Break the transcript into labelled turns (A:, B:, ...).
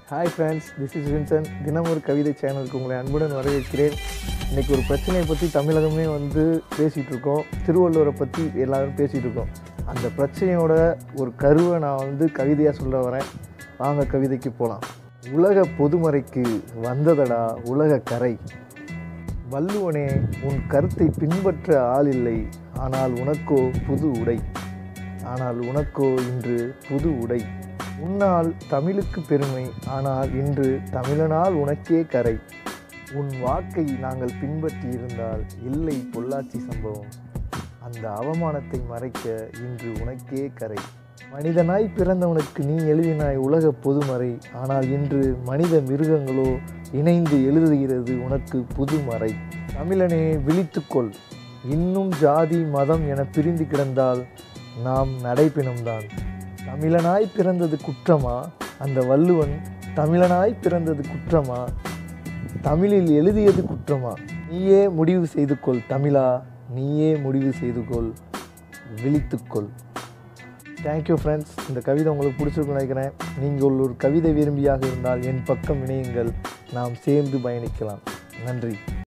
A: hi friends this is Vinson தினம் ஒரு கவிதை சேனலுக்கு உங்களை அன்புடன் வரவேற்கிறேன் இன்றைக்கி ஒரு பிரச்சனையை பற்றி தமிழகமே வந்து பேசிகிட்டு இருக்கோம் திருவள்ளுவரை பற்றி எல்லாரும் பேசிகிட்டு இருக்கோம் அந்த பிரச்சனையோட ஒரு கருவை நான் வந்து கவிதையாக சொல்ல வரேன் வாங்க கவிதைக்கு போகலாம் உலக பொதுமறைக்கு வந்ததடா உலக கரை வள்ளுவனே உன் கருத்தை பின்பற்ற ஆள் இல்லை ஆனால் உனக்கோ புது உடை ஆனால் உனக்கோ இன்று புது உடை உன்னால் தமிழுக்கு பெருமை ஆனால் இன்று தமிழனால் உனக்கே கரை உன் வாக்கை நாங்கள் பின்பற்றி இருந்தால் இல்லை பொள்ளாச்சி சம்பவம் அந்த அவமானத்தை மறைக்க இன்று உனக்கே கரை மனிதனாய் பிறந்தவனுக்கு நீ எழுதினாய் உலக பொதுமறை ஆனால் இன்று மனித மிருகங்களோ இணைந்து எழுதுகிறது உனக்கு புதுமறை தமிழனே விழித்துக்கொள் இன்னும் ஜாதி மதம் என பிரிந்து கிடந்தால் நாம் நடைப்பினம்தான் தமிழனாய் பிறந்தது குற்றமா அந்த வள்ளுவன் தமிழனாய் பிறந்தது குற்றமா தமிழில் எழுதியது குற்றமா நீயே முடிவு செய்து கொள் தமிழா நீயே முடிவு செய்து கொள் விழித்துக்கொள் தேங்க்யூ ஃப்ரெண்ட்ஸ் இந்த கவிதை உங்களுக்கு பிடிச்சிருக்குன்னு நினைக்கிறேன் நீங்கள் ஒரு கவிதை விரும்பியாக இருந்தால் என் பக்கம் இணையுங்கள் நாம் சேர்ந்து பயணிக்கலாம் நன்றி